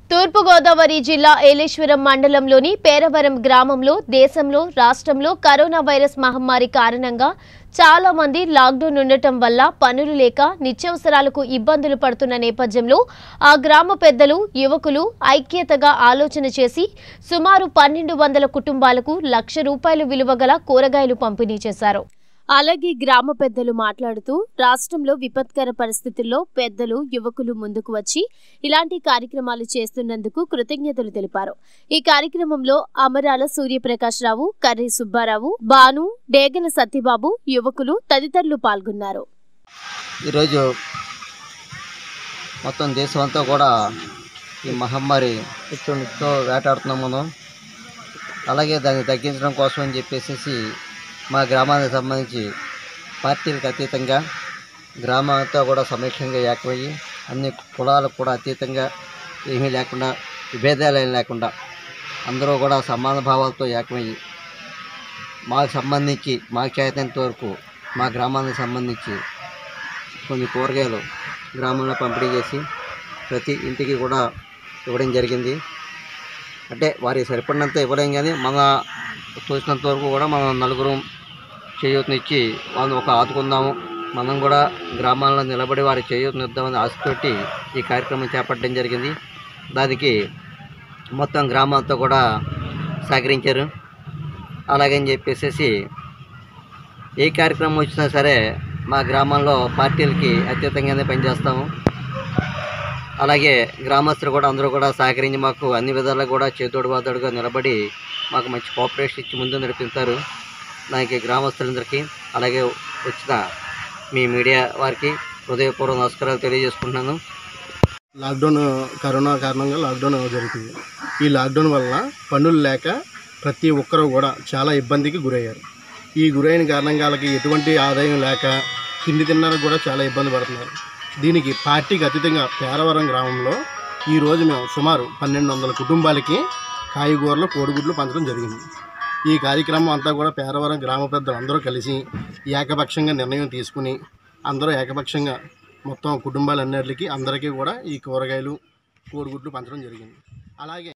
తూర్పుగోదావరి జిల్లా ఏలేశ్వరం మండలంలోని పేరవరం గ్రామంలో దేశంలో రాష్ట్రంలో కరోనా వైరస్ మహమ్మారి కారణంగా చాలా మంది లాక్డౌన్ ఉండటం వల్ల పనులు లేక నిత్యావసరాలకు ఇబ్బందులు పడుతున్న నేపథ్యంలో ఆ గ్రామ పెద్దలు యువకులు ఐక్యతగా ఆలోచన చేసి సుమారు పన్నెండు వందల కుటుంబాలకు లక్ష రూపాయలు విలువ గల కూరగాయలు పంపిణీ చేశారు అలాగే గ్రామ పెద్దలు మాట్లాడుతూ రాష్ట్రంలో విపత్కర పరిస్థితుల్లో పెద్దలు యువకులు ముందుకు వచ్చి ఇలాంటి కార్యక్రమాలు చేస్తున్నందుకు కృతజ్ఞతలు తెలిపారు ఈ కార్యక్రమంలో అమరాల సూర్యప్రకాష్ రావు కర్రి సుబ్బారావు బాను డేగల సత్యబాబు యువకులు తదితరులు పాల్గొన్నారు ఈరోజు మొత్తం దేశం అంతా కూడా ఈ మహమ్మారి తో వేటాడుతున్నాం మనం అలాగే దాన్ని తగ్గించడం కోసం అని చెప్పేసి మా గ్రామానికి సంబంధించి పార్టీలకు అతీతంగా గ్రామం అంతా కూడా సమీక్షంగా ఏకమయ్యి అన్ని కులాలకు కూడా అతీతంగా ఏమీ లేకుండా విభేదాలు ఏమీ లేకుండా అందరూ కూడా సమాన భావాలతో ఏకమయ్యి మాకు సంబంధించి మాకు చేతనంత వరకు మా గ్రామానికి సంబంధించి కొన్ని కూరగాయలు గ్రామంలో పంపిణీ చేసి ప్రతి ఇంటికి కూడా ఇవ్వడం జరిగింది అంటే వారికి సరిపడినంత ఇవ్వలేం కానీ మన చూసినంత వరకు కూడా మనం నలుగురు చేయూతనిచ్చి వాళ్ళని ఒక ఆదుకుందాము మనం కూడా గ్రామాల్లో నిలబడి వారి చేయూతనిద్దామని ఆశతోటి ఈ కార్యక్రమం చేపట్టడం జరిగింది దానికి మొత్తం గ్రామం అంతా కూడా సహకరించారు అలాగని చెప్పేసి ఏ కార్యక్రమం వచ్చినా సరే మా గ్రామంలో పార్టీలకి అత్యుతంగానే పనిచేస్తాము అలాగే గ్రామస్తులు కూడా అందరూ కూడా సహకరించి మాకు అన్ని విధాలుగా కూడా చేతోడు వాదోడుగా నిలబడి మాకు మంచి కోఆపరేషన్ ఇచ్చి ముందు నడిపిస్తారు దానికి గ్రామస్తులందరికీ అలాగే వచ్చిన మీ మీడియా వారికి హృదయపూర్వక నమస్కారాలు తెలియజేసుకుంటున్నాను లాక్డౌన్ కరోనా కారణంగా లాక్డౌన్ జరుగుతుంది ఈ లాక్డౌన్ వల్ల పనులు లేక ప్రతి ఒక్కరూ కూడా చాలా ఇబ్బందికి గురయ్యారు ఈ గురైన కారణంగా వాళ్ళకి ఎటువంటి ఆదాయం లేక తిండి తినడానికి కూడా చాలా ఇబ్బంది పడుతున్నారు దీనికి పార్టీకి అతీతంగా పేరవరం గ్రామంలో ఈరోజు మేము సుమారు పన్నెండు వందల కుటుంబాలకి కాయగూరలు కోడిగుడ్లు పంచడం జరిగింది ఈ కార్యక్రమం అంతా కూడా పేరవరం గ్రామ పెద్దలు అందరూ కలిసి ఏకపక్షంగా నిర్ణయం తీసుకుని అందరూ ఏకపక్షంగా మొత్తం కుటుంబాలన్నిటికీ అందరికీ కూడా ఈ కూరగాయలు కోడిగుడ్లు పంచడం జరిగింది అలాగే